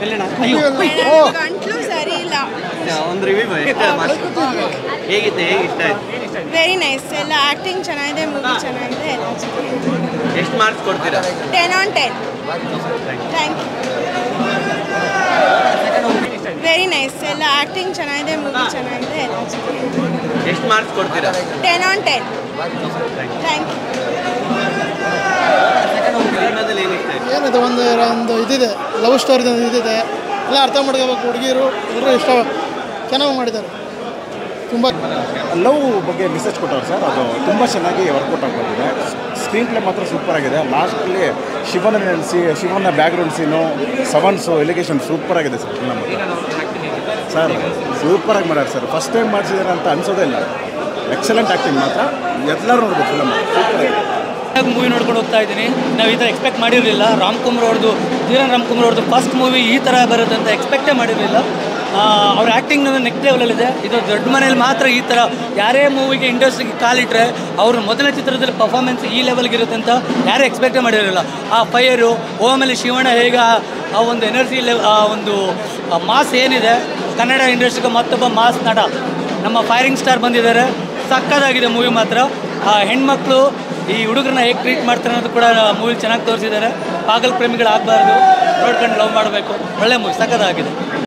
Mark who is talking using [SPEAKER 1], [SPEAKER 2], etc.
[SPEAKER 1] ಗಂಟ್ಲು ಸರಿ ಇಲ್ಲ
[SPEAKER 2] ಒಂದು ರಿವ್ಯೂ ಹೇಗಿತ್ತು ಹೇಗೆ ಇಷ್ಟ ಆಯ್ತು
[SPEAKER 1] ವೆರಿ ನೈಸ್ ಎಲ್ಲ ಆ್ಯಕ್ಟಿಂಗ್ ಚೆನ್ನಾಗಿದೆ ಮೂವಿ ಚೆನ್ನಾಗಿದೆ ಎಲ್ಲ ಚೆನ್ನಾಗಿದೆ
[SPEAKER 2] ಎಷ್ಟು ಮಾರ್ಕ್ಸ್ ಕೊಡ್ತೀರಾ
[SPEAKER 1] ten on ten thank you very nice ಎಲ್ಲ ಆ್ಯಕ್ಟಿಂಗ್ ಚೆನ್ನಾಗಿದೆ ಮೂವಿ ಚೆನ್ನಾಗಿದೆ ಎಲ್ಲ ಚೆನ್ನಾಗಿದೆ
[SPEAKER 2] ಎಷ್ಟು ಮಾರ್ಕ್ಸ್ ಕೊಡ್ತೀರಾ
[SPEAKER 1] ten on ten thank you
[SPEAKER 2] ಸಿನಿಮಾದಲ್ಲಿ ಏನು ಇಷ್ಟ ಆಯ್ತು
[SPEAKER 3] ಏನಿದೆ ಒಂದು ಒಂದು ಇದಿದೆ ಲವ್ ಸ್ಟೋರಿದ ಒಂದು ಇದಿದೆ ಎಲ್ಲ ಅರ್ಥ ಮಾಡ್ಕೋಬೇಕು ಹುಡುಗಿರು ಎಲ್ಲರೂ ಇಷ್ಟ ಚೆನ್ನಾಗಿ ಮಾಡಿದ್ದಾರೆ ತುಂಬ
[SPEAKER 4] ಲವ್ ಬಗ್ಗೆ ಮೆಸೇಜ್ ಕೊಟ್ಟವ್ರು ಸರ್ ಅದು ತುಂಬ ಚೆನ್ನಾಗಿ ವರ್ಕೌಟ್ ಆಗಿ ಬಂದಿದೆ ಸ್ಕ್ರೀನ್ ಪ್ಲೇ ಮಾತ್ರ ಸೂಪರ್ ಆಗಿದೆ ಲಾಸ್ಟಲ್ಲಿ ಶಿವನ ನೆನೆಸಿ ಶಿವನ ಬ್ಯಾಕ್ಗ್ರೌಂಡ್ ಸೀನು ಸವನ್ಸು ಎಲಿಗೇಷನ್ ಸೂಪರ್ ಆಗಿದೆ ಸರ್ ಫಿಲಮ್ ಸರ್ ಸೂಪರಾಗಿ ಮಾಡ್ಯಾರ ಸರ್ ಫಸ್ಟ್ ಟೈಮ್ ಮಾಡಿಸಿದಾರೆ ಅಂತ ಅನ್ಸೋದೇ ಇಲ್ಲ ಎಕ್ಸಲೆಂಟ್ ಆ್ಯಕ್ಟಿಂಗ್ ಮಾತ್ರ ಎಲ್ಲರೂ ನೋಡ್ಬೋದು ಫಿಲಮ್ ಸೂಪರ್ ಆಗಿದೆ
[SPEAKER 5] ಮೂವಿ ನೋಡ್ಕೊಂಡು ಹೋಗ್ತಾ ಇದ್ದೀನಿ ನಾವು ಈ ಥರ ಎಕ್ಸ್ಪೆಕ್ಟ್ ಮಾಡಿರಲಿಲ್ಲ ರಾಮ್ ಕುಮಾರ್ ಅವ್ರದ್ದು ಧೀರನ್ ರಾಮ್ ಕುಮಾರ್ ಅವ್ರದ್ದು ಫಸ್ಟ್ ಮೂವಿ ಈ ಥರ ಬರುತ್ತೆ ಅಂತ ಎಕ್ಸ್ಪೆಕ್ಟೇ ಮಾಡಿರಲಿಲ್ಲ ಅವ್ರ ಆ್ಯಕ್ಟಿಂಗ್ ನೆಕ್ಸ್ಟ್ ಲೆವೆಲಲ್ಲಿದೆ ಇದು ದೊಡ್ಡ ಮನೇಲಿ ಮಾತ್ರ ಈ ಥರ ಯಾರೇ ಮೂವಿಗೆ ಇಂಡಸ್ಟ್ರಿಗೆ ಕಾಲಿಟ್ರೆ ಅವ್ರ ಮೊದಲ ಚಿತ್ರದಲ್ಲಿ ಪರ್ಫಾರ್ಮೆನ್ಸ್ ಈ ಲೆವೆಲ್ಗೆ ಇರುತ್ತೆ ಅಂತ ಯಾರೂ ಎಕ್ಸ್ಪೆಕ್ಟೇ ಮಾಡಿರಲಿಲ್ಲ ಆ ಫೈರು ಆಮೇಲೆ ಶಿವಣ್ಣ ಹೇಗೆ ಆ- ಆ ಒಂದು ಎನರ್ಜಿ ಲೆವ್ ಆ ಒಂದು ಮಾಸ್ ಏನಿದೆ ಕನ್ನಡ ಇಂಡಸ್ಟ್ರಿಗೆ ಮತ್ತೊಬ್ಬ ಮಾಸ್ ನಟ ನಮ್ಮ ಫೈರಿಂಗ್ ಸ್ಟಾರ್ ಬಂದಿದ್ದಾರೆ ಸಕ್ಕದಾಗಿದೆ ಮೂವಿ ಮಾತ್ರ ಆ ಹೆಣ್ಮಕ್ಳು ಈ ಹುಡುಗರನ್ನ ಹೇಗೆ ಟ್ರೀಟ್ ಮಾಡ್ತಾರೆ ಅನ್ನೋದು ಕೂಡ ಮೂವಿ ಚೆನ್ನಾಗಿ ತೋರಿಸಿದ್ದಾರೆ ಪಾಗಲ್ ಪ್ರೇಮಿಗಳಾಗಬಾರ್ದು ನೋಡ್ಕೊಂಡು ಲವ್ ಮಾಡಬೇಕು ಒಳ್ಳೆ ಮೂವಿ ಸಕ್ಕದಾಗಿದೆ